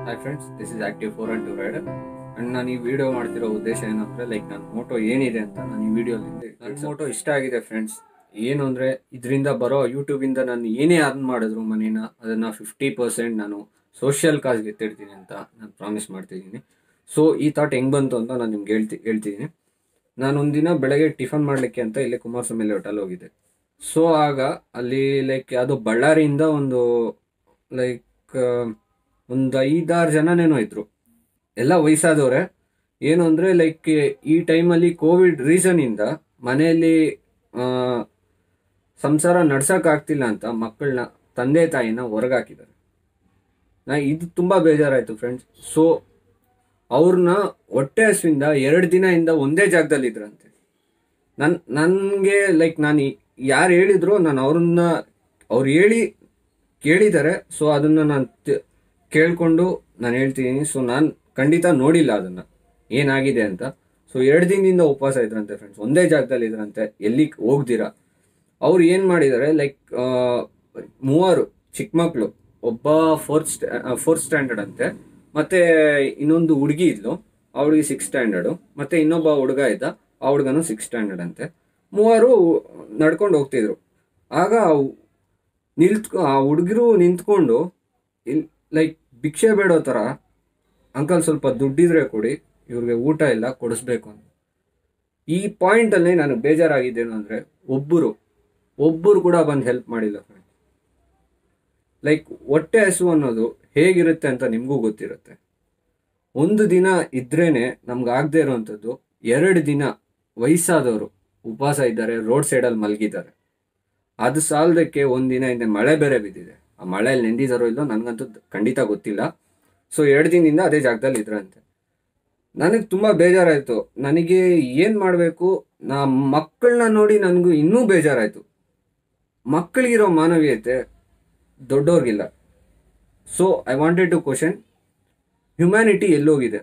hi friends this is active four and two rider and ನಾನು ಈ video ಮಾಡ್ತಿರೋ ಉದ್ದೇಶ ಏನಂದ್ರೆ ಲೈಕ್ ನನ್ನ ಮೋಟೋ ಏನಿದೆ ಅಂತ ನಾನು ಈ ವಿಡಿಯೋದಲ್ಲಿ ನನ್ನ ಮೋಟೋ ಇಷ್ಟ ಆಗಿದೆ ಫ್ರೆಂಡ್ಸ್ ಏನು ಅಂದ್ರೆ ಇದರಿಂದ ಬರೋ ಯೂಟ್ಯೂಬಿಂದ ನಾನು ಏನೇ ಅರ್ನ್ ಮಾಡಿದ್ರು ಮನೇನ ಅದನ್ನ ಫಿಫ್ಟಿ ಪರ್ಸೆಂಟ್ ನಾನು ಸೋಷಿಯಲ್ ಕಾಸ್ಗೆ ಎತ್ತಿಡ್ತೀನಿ ಅಂತ ನಾನು ಪ್ರಾಮಿಸ್ ಮಾಡ್ತಿದ್ದೀನಿ ಸೊ ಈ ಥಾಟ್ ಹೆಂಗ್ ಬಂತು ಅಂತ ನಾನು ನಿಮ್ಗೆ ಹೇಳ್ತಿ ಹೇಳ್ತಿದ್ದೀನಿ ನಾನು ಒಂದಿನ ಬೆಳಗ್ಗೆ ಟಿಫನ್ ಮಾಡಲಿಕ್ಕೆ ಅಂತ ಇಲ್ಲಿ ಕುಮಾರಸ್ವಾಮಿ ಹೋಟೆಲ್ ಹೋಗಿದ್ದೆ ಸೊ ಆಗ ಅಲ್ಲಿ ಲೈಕ್ ಯಾವುದೋ ಬಳ್ಳಾರಿಯಿಂದ ಒಂದು ಲೈಕ್ ಒಂದು ಐದಾರು ಜನನೇನೋ ಇದ್ರು ಎಲ್ಲ ವಯಸ್ಸಾದವ್ರೆ ಏನು ಅಂದರೆ ಲೈಕ್ ಈ ಟೈಮಲ್ಲಿ ಕೋವಿಡ್ ರೀಸನಿಂದ ಮನೆಯಲ್ಲಿ ಆ, ಸಂಸಾರ ನಡ್ಸೋಕ್ಕಾಗ್ತಿಲ್ಲ ಅಂತ ಮಕ್ಕಳನ್ನ ತಂದೆ ತಾಯಿನ ಹೊರಗಾಕಿದ್ದಾರೆ ನಾ ಇದು ತುಂಬ ಬೇಜಾರಾಯಿತು ಫ್ರೆಂಡ್ಸ್ ಸೊ ಅವ್ರನ್ನ ಹೊಟ್ಟೆ ಹಸುವಿಂದ ಎರಡು ದಿನದಿಂದ ಒಂದೇ ಜಾಗದಲ್ಲಿ ಇದ್ರಂತೆ ನನ್ ನನಗೆ ಲೈಕ್ ನಾನು ಯಾರು ಹೇಳಿದ್ರು ನಾನು ಅವ್ರನ್ನ ಅವ್ರು ಹೇಳಿ ಕೇಳಿದ್ದಾರೆ ಸೊ ಅದನ್ನು ನಾನು ಕೇಳಿಕೊಂಡು ನಾನು ಹೇಳ್ತೀನಿ ಸೊ ನಾನು ಖಂಡಿತ ನೋಡಿಲ್ಲ ಅದನ್ನು ಏನಾಗಿದೆ ಅಂತ ಸೊ ಎರಡು ದಿನದಿಂದ ಉಪವಾಸ ಇದ್ರಂತೆ ಫ್ರೆಂಡ್ಸ್ ಒಂದೇ ಜಾಗದಲ್ಲಿ ಇದ್ರಂತೆ ಎಲ್ಲಿ ಹೋಗ್ದಿರಾ ಅವ್ರು ಏನು ಮಾಡಿದ್ದಾರೆ ಲೈಕ್ ಮೂವರು ಚಿಕ್ಕ ಮಕ್ಕಳು ಒಬ್ಬ ಫೋರ್ತ್ ಫೋರ್ತ್ ಸ್ಟ್ಯಾಂಡರ್ಡ್ ಅಂತೆ ಮತ್ತೆ ಇನ್ನೊಂದು ಹುಡುಗಿ ಇದ್ಲು ಅವಳಿಗೆ ಸಿಕ್ಸ್ ಸ್ಟ್ಯಾಂಡರ್ಡು ಮತ್ತೆ ಇನ್ನೊಬ್ಬ ಹುಡುಗ ಇದ್ದ ಆ ಹುಡುಗನು ಸಿಕ್ಸ್ ಸ್ಟ್ಯಾಂಡರ್ಡ್ ಅಂತೆ ಮೂವರು ನಡ್ಕೊಂಡು ಹೋಗ್ತಿದ್ರು ಆಗ ಅವ್- ನಿಲ್ತ್ ಆ ಹುಡುಗರು ನಿಂತ್ಕೊಂಡು ಇಲ್ ಲೈಕ್ ಭಿಕ್ಷೆ ಬೇಡೋ ಥರ ಅಂಕಲ್ ಸ್ವಲ್ಪ ದುಡ್ಡಿದ್ರೆ ಕೊಡಿ ಇವ್ರಿಗೆ ಊಟ ಇಲ್ಲ ಕೊಡಿಸ್ಬೇಕು ಅಂತ ಈ ಪಾಯಿಂಟಲ್ಲಿ ನಾನು ಬೇಜಾರಾಗಿದ್ದೇನು ಅಂದರೆ ಒಬ್ಬರು ಒಬ್ಬರು ಕೂಡ ಬಂದು ಹೆಲ್ಪ್ ಮಾಡಿಲ್ಲ ಫ್ರೆಂಡ್ ಲೈಕ್ ಹೊಟ್ಟೆ ಹಸು ಅನ್ನೋದು ಹೇಗಿರುತ್ತೆ ಅಂತ ನಿಮಗೂ ಗೊತ್ತಿರುತ್ತೆ ಒಂದು ದಿನ ಇದ್ರೇನೆ ನಮ್ಗೆ ಆಗದೆ ಇರೋವಂಥದ್ದು ಎರಡು ದಿನ ವಯಸ್ಸಾದವರು ಉಪವಾಸ ಇದ್ದಾರೆ ರೋಡ್ ಸೈಡಲ್ಲಿ ಮಲಗಿದ್ದಾರೆ ಅದು ಸಾಲದಕ್ಕೆ ಒಂದಿನ ಹಿಂದೆ ಮಳೆ ಬೇರೆ ಬಿದ್ದಿದೆ ಆ ಮಳೆಯಲ್ಲಿ ನೆಂದಿದಾರೋ ಇಲ್ಲೋ ನನಗಂತೂ ಖಂಡಿತ ಗೊತ್ತಿಲ್ಲ ಸೊ ಎರಡು ದಿನದಿಂದ ಅದೇ ಜಾಗದಲ್ಲಿ ಇದ್ರಂತೆ ನನಗೆ ತುಂಬ ಬೇಜಾರಾಯಿತು ನನಗೆ ಏನು ಮಾಡಬೇಕು ನಾ ಮಕ್ಕಳನ್ನ ನೋಡಿ ನನಗೂ ಇನ್ನೂ ಬೇಜಾರಾಯಿತು ಮಕ್ಕಳಿಗಿರೋ ಮಾನವೀಯತೆ ದೊಡ್ಡವ್ರಿಗಿಲ್ಲ so I wanted to question humanity ಎಲ್ಲೋಗಿದೆ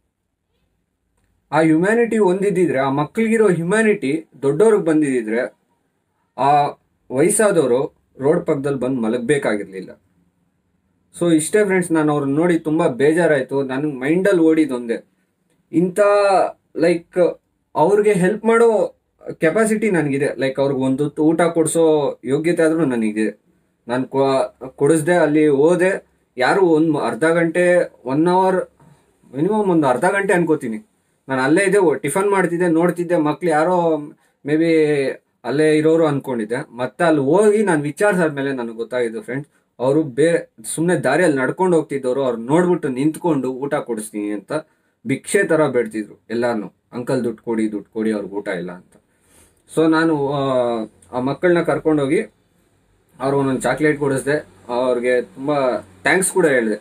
ಆ ಹ್ಯುಮ್ಯಾನಿಟಿ ಹೊಂದಿದ್ದಿದ್ರೆ ಆ ಮಕ್ಕಳಿಗಿರೋ ಹ್ಯುಮ್ಯಾನಿಟಿ ದೊಡ್ಡವ್ರಿಗೆ ಬಂದಿದ್ದಿದ್ರೆ ಆ ವಯಸ್ಸಾದವರು ರೋಡ್ ಪಕ್ಕದಲ್ಲಿ ಬಂದು ಮಲಗಬೇಕಾಗಿರ್ಲಿಲ್ಲ ಸೊ ಇಷ್ಟೇ ಫ್ರೆಂಡ್ಸ್ ನಾನು ಅವ್ರನ್ನ ನೋಡಿ ತುಂಬ ಬೇಜಾರಾಯಿತು ನನಗೆ ಮೈಂಡಲ್ಲಿ ಓಡಿದೊಂದೇ ಇಂಥ ಲೈಕ್ ಅವ್ರಿಗೆ ಹೆಲ್ಪ್ ಮಾಡೋ ಕೆಪಾಸಿಟಿ ನನಗಿದೆ ಲೈಕ್ ಅವ್ರಿಗೆ ಒಂದು ಹೊತ್ತು ಊಟ ಕೊಡಿಸೋ ಯೋಗ್ಯತೆ ಆದರೂ ನನಗಿದೆ ನಾನು ಕೊಡಿಸ್ದೆ ಅಲ್ಲಿ ಹೋದೆ ಯಾರು ಒಂದು ಅರ್ಧ ಗಂಟೆ ಒನ್ ಅವರ್ ಮಿನಿಮಮ್ ಒಂದು ಅರ್ಧ ಗಂಟೆ ಅನ್ಕೋತೀನಿ ನಾನು ಅಲ್ಲೇ ಇದ್ದೆ ಟಿಫನ್ ಮಾಡ್ತಿದ್ದೆ ನೋಡ್ತಿದ್ದೆ ಮಕ್ಳು ಯಾರೋ ಮೇ ಬಿ ಅಲ್ಲೇ ಇರೋರು ಅನ್ಕೊಂಡಿದ್ದೆ ಮತ್ತೆ ಅಲ್ಲಿ ಹೋಗಿ ನಾನು ವಿಚಾರಿಸಾದ್ಮೇಲೆ ನನಗೆ ಗೊತ್ತಾಗಿದ್ದು ಫ್ರೆಂಡ್ಸ್ ಅವರು ಬೇ ಸುಮ್ಮನೆ ದಾರಿಯಲ್ಲಿ ನಡ್ಕೊಂಡು ಹೋಗ್ತಿದ್ದವರು ಅವ್ರು ನೋಡ್ಬಿಟ್ಟು ನಿಂತ್ಕೊಂಡು ಊಟ ಕೊಡಿಸ್ತೀನಿ ಅಂತ ಭಿಕ್ಷೆ ಥರ ಬೇಡ್ತಿದ್ರು ಎಲ್ಲಾನು ಅಂಕಲ್ ದುಡ್ಡು ಕೊಡಿ ದುಡ್ಡು ಕೊಡಿ ಅವ್ರಿಗೆ ಊಟ ಇಲ್ಲ ಅಂತ ಸೊ ನಾನು ಆ, ಆ ಮಕ್ಕಳನ್ನ ಕರ್ಕೊಂಡೋಗಿ ಅವ್ರಿಗೆ ಒಂದೊಂದು ಚಾಕ್ಲೇಟ್ ಕೊಡಿಸ್ದೆ ಅವ್ರಿಗೆ ತುಂಬ ಥ್ಯಾಂಕ್ಸ್ ಕೂಡ ಹೇಳಿದೆ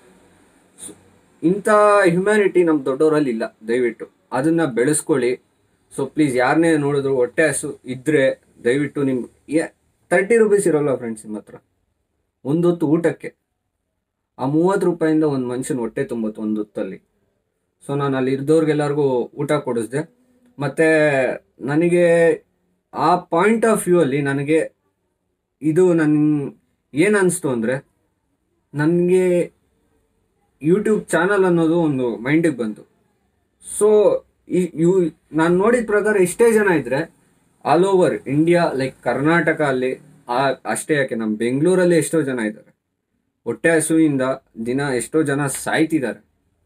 ಇಂಥ ಹ್ಯುಮ್ಯಾನಿಟಿ ನಮ್ಮ ದೊಡ್ಡವರಲ್ಲಿ ಇಲ್ಲ ದಯವಿಟ್ಟು ಅದನ್ನ ಬೆಳೆಸ್ಕೊಳ್ಳಿ ಸೊ ಪ್ಲೀಸ್ ಯಾರನ್ನೇ ನೋಡಿದ್ರು ಹೊಟ್ಟೆ ಹಸು ಇದ್ರೆ ದಯವಿಟ್ಟು ನಿಮ್ ತರ್ಟಿ ರುಪೀಸ್ ಇರೋಲ್ಲ ಫ್ರೆಂಡ್ಸ್ ನಿಮ್ಮ ಹತ್ರ ಒಂದೊತ್ತು ಊಟಕ್ಕೆ ಆ ಮೂವತ್ತು ರೂಪಾಯಿಂದ ಒಂದು ಮನುಷ್ಯನ ಹೊಟ್ಟೆ ತುಂಬತ್ತು ಒಂದು ಹೊತ್ತಲ್ಲಿ ಸೊ ನಾನು ಅಲ್ಲಿ ಇದ್ದವ್ರಿಗೆಲ್ಲರಿಗೂ ಊಟ ಕೊಡಿಸ್ದೆ ಮತ್ತೆ ನನಗೆ ಆ ಪಾಯಿಂಟ್ ಆಫ್ ವ್ಯೂ ಅಲ್ಲಿ ನನಗೆ ಇದು ನನ್ ಏನು ಅನಿಸ್ತು ಅಂದರೆ ನನಗೆ ಯೂಟ್ಯೂಬ್ ಚಾನಲ್ ಅನ್ನೋದು ಒಂದು ಮೈಂಡಿಗೆ ಬಂತು ಸೊ ಈ ಯು ನಾನು ನೋಡಿದ ಪ್ರಕಾರ ಇಷ್ಟೇ ಜನ ಇದ್ರೆ all over India like Karnataka ಅಲ್ಲಿ ಆ ಅಷ್ಟೇ ಯಾಕೆ ನಮ್ಮ ಬೆಂಗಳೂರಲ್ಲಿ ಎಷ್ಟೋ ಜನ ಇದ್ದಾರೆ ಹೊಟ್ಟೆ ಹಸುವಿಂದ ದಿನ ಎಷ್ಟೋ ಜನ ಸಾಯ್ತಿದ್ದಾರೆ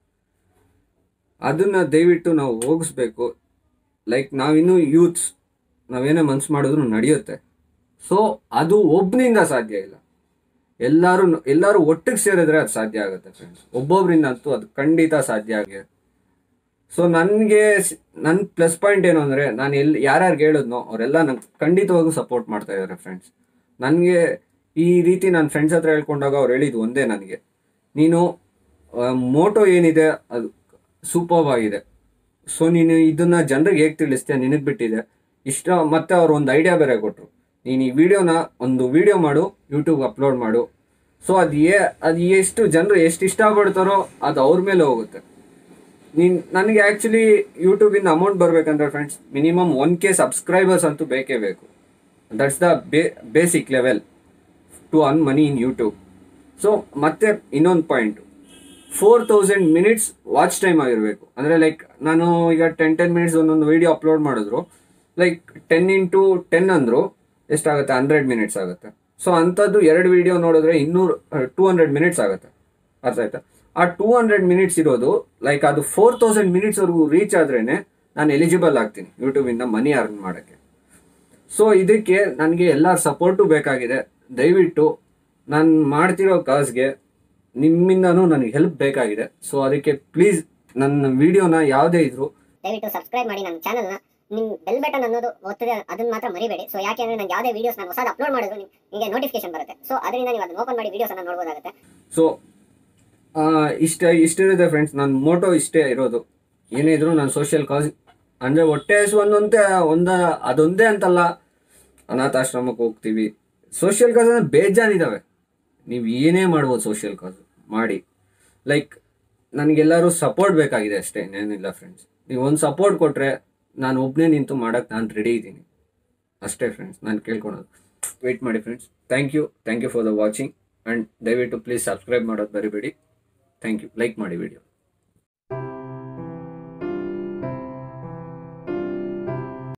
ಅದನ್ನ ದಯವಿಟ್ಟು ನಾವು ಹೋಗಿಸ್ಬೇಕು ಲೈಕ್ ನಾವಿನ್ನೂ ಯೂತ್ಸ್ ನಾವೇನೇ ಮನ್ಸು ಮಾಡಿದ್ರು ನಡೆಯುತ್ತೆ ಸೊ ಅದು ಒಬ್ಬನಿಂದ ಸಾಧ್ಯ ಇಲ್ಲ ಎಲ್ಲರೂ ಎಲ್ಲರೂ ಒಟ್ಟಿಗೆ ಸೇರಿದ್ರೆ ಅದು ಸಾಧ್ಯ ಆಗುತ್ತೆ ಫ್ರೆಂಡ್ಸ್ ಒಬ್ಬೊಬ್ಬರಿಂದ ಅಂತೂ ಅದು ಖಂಡಿತ ಸಾಧ್ಯ ಆಗಿದೆ ಸೊ ನನಗೆ ನನ್ನ ಪ್ಲಸ್ ಪಾಯಿಂಟ್ ಏನು ಅಂದರೆ ನಾನು ಎಲ್ಲಿ ಯಾರ್ಯಾರಿಗೆ ಹೇಳಿದ್ನೋ ಅವರೆಲ್ಲ ನಂಗೆ ಖಂಡಿತವಾಗೂ ಸಪೋರ್ಟ್ ಮಾಡ್ತಾ ಇದ್ದಾರೆ ಫ್ರೆಂಡ್ಸ್ ನನಗೆ ಈ ರೀತಿ ನನ್ನ ಫ್ರೆಂಡ್ಸ್ ಹತ್ರ ಹೇಳ್ಕೊಂಡಾಗ ಅವ್ರು ಹೇಳಿದ್ದು ಒಂದೇ ನನಗೆ ನೀನು ಮೋಟೋ ಏನಿದೆ ಅದು ಸೂಪರ್ವ್ ಆಗಿದೆ ಸೊ ನೀನು ಇದನ್ನ ಜನರಿಗೆ ಹೇಗೆ ತಿಳಿಸ್ತೀಯ ನಿನಗೆ ಬಿಟ್ಟಿದೆ ಇಷ್ಟ ಮತ್ತೆ ಅವ್ರು ಒಂದು ಐಡಿಯಾ ಬೇರೆ ಕೊಟ್ಟರು ನೀನು ಈ ವಿಡಿಯೋನ ಒಂದು ವಿಡಿಯೋ ಮಾಡು ಯೂಟ್ಯೂಬ್ ಅಪ್ಲೋಡ್ ಮಾಡು ಸೊ ಅದು ಏ ಅದು ಎಷ್ಟು ಜನರು ಎಷ್ಟು ಇಷ್ಟಪಡ್ತಾರೋ ಅದು ಅವ್ರ ಮೇಲೆ ಹೋಗುತ್ತೆ ನೀನ್ ನನಗೆ ಆ್ಯಕ್ಚುಲಿ ಯೂಟ್ಯೂಬಿಂದ ಅಮೌಂಟ್ ಬರಬೇಕಂದ್ರೆ friends minimum one K subscribers ಅಂತೂ ಬೇಕೇ ಬೇಕು ದಟ್ಸ್ ದ ಬೇ basic level to earn money in YouTube so ಮತ್ತೆ ಇನ್ನೊಂದು point four thousand minutes watch time ಆಗಿರಬೇಕು ಅಂದರೆ ಲೈಕ್ ನಾನು ಈಗ ಟೆನ್ ಟೆನ್ ಮಿನಿಟ್ಸ್ ಒಂದೊಂದು ವಿಡಿಯೋ ಅಪ್ಲೋಡ್ ಮಾಡಿದ್ರು ಲೈಕ್ ಟೆನ್ ಇಂಟು ಟೆನ್ ಅಂದರು ಎಷ್ಟಾಗುತ್ತೆ ಹಂಡ್ರೆಡ್ ಮಿನಿಟ್ಸ್ ಆಗುತ್ತೆ ಸೊ ಅಂಥದ್ದು ಎರಡು ವಿಡಿಯೋ ನೋಡಿದ್ರೆ ಇನ್ನೂರು ಟೂ ಹಂಡ್ರೆಡ್ ಮಿನಿಟ್ಸ್ ಆಗುತ್ತೆ ಅರ್ಥ ಆಯ್ತಾ ಆ ಟೂ ಹಂಡ್ರೆಡ್ ಮಿನಿಟ್ಸ್ ಇರೋದು ಲೈಕ್ ಅದು ಫೋರ್ ತೌಸಂಡ್ ಮಿನಿಟ್ಸ್ವರೆಗೂ ರೀಚ್ ಆದ್ರೇನೆ ನಾನು ಎಲಿಜಿಬಲ್ ಆಗ್ತೀನಿ ಯೂಟ್ಯೂಬಿಂದ ಮನಿ ಅರ್ನ್ ಮಾಡೋಕ್ಕೆ ಸೊ ಇದಕ್ಕೆ ನನಗೆ ಎಲ್ಲರ ಸಪೋರ್ಟು ಬೇಕಾಗಿದೆ ದಯವಿಟ್ಟು ನಾನು ಮಾಡ್ತಿರೋ ಕಾಸ್ಗೆ ನಿಮ್ಮಿಂದನೂ ನನಗೆ ಹೆಲ್ಪ್ ಬೇಕಾಗಿದೆ ಸೊ ಅದಕ್ಕೆ ಪ್ಲೀಸ್ ನನ್ನ ವಿಡಿಯೋನ ಯಾವುದೇ ಇದ್ರು ದಯವಿಟ್ಟು ಸಬ್ಸ್ಕ್ರೈಬ್ ಮಾಡಿ ನಮ್ಮ ಚಾನಲ್ನ ನಿಮ್ ಬೆಲ್ ಬಟನ್ ಅನ್ನೋದು ಒತ್ತಿದೆ ಅದನ್ನ ಮಾತ್ರ ಮರಿಬೇಡಿ ಸೊ ಯಾಕೆ ಅಂದ್ರೆ ನಂಗೆ ಯಾವುದೇ ವಿಡಿಯೋಸ್ ನಾನು ಹೊಸದು ಅಪ್ಲೋಡ್ ಮಾಡಿದ್ರು ನಿಮಗೆ ನೋಟಿಫಿಕೇಶನ್ ಬರುತ್ತೆ ಸೊ ಅದರಿಂದ ನೀವು ಅದನ್ನ ಓಪನ್ ಮಾಡಿ ವಿಡಿಯೋಸ್ ಅನ್ನ ನೋಡಬಹುದಾಗುತ್ತೆ ಸೊ ಇಷ್ಟ ಇಷ್ಟಿರುತ್ತೆ ಫ್ರೆಂಡ್ಸ್ ನನ್ನ ಮೋಟೋ ಇಷ್ಟೇ ಇರೋದು ಏನೇ ಇದ್ರು ನಾನು ಸೋಷಿಯಲ್ ಕಾಸ್ ಅಂದರೆ ಹೊಟ್ಟೆ ಒಂದೊಂದೇ ಒಂದ ಅದೊಂದೇ ಅಂತಲ್ಲ ಅನಾಥಾಶ್ರಮಕ್ಕೆ ಹೋಗ್ತೀವಿ ಸೋಷಿಯಲ್ ಕಾಸ್ ಅಂದರೆ ಬೇಜಾನಿದ್ದಾವೆ ನೀವು ಏನೇ ಮಾಡ್ಬೋದು ಸೋಷಿಯಲ್ ಕಾಸ್ ಮಾಡಿ ಲೈಕ್ ನನಗೆಲ್ಲರೂ ಸಪೋರ್ಟ್ ಬೇಕಾಗಿದೆ ಅಷ್ಟೇ ಇನ್ನೇನಿಲ್ಲ ಫ್ರೆಂಡ್ಸ್ ನೀವು ಒಂದು ಸಪೋರ್ಟ್ ಕೊಟ್ಟರೆ ನಾನು ಒಬ್ಬನೇ ನಿಂತು ಮಾಡೋಕ್ಕೆ ನಾನು ರೆಡಿ ಇದ್ದೀನಿ ಅಷ್ಟೇ ಫ್ರೆಂಡ್ಸ್ ನಾನು ಕೇಳ್ಕೊಳೋದು ವೆಯ್ಟ್ ಮಾಡಿ friends thank you thank you for the watching and ದಯವಿಟ್ಟು ಪ್ಲೀಸ್ ಸಬ್ಸ್ಕ್ರೈಬ್ ಮಾಡೋದು ಬರಿಬೇಡಿ ಥ್ಯಾಂಕ್ ಯು ಲೈಕ್ ಮಾಡಿ ವಿಡಿಯೋ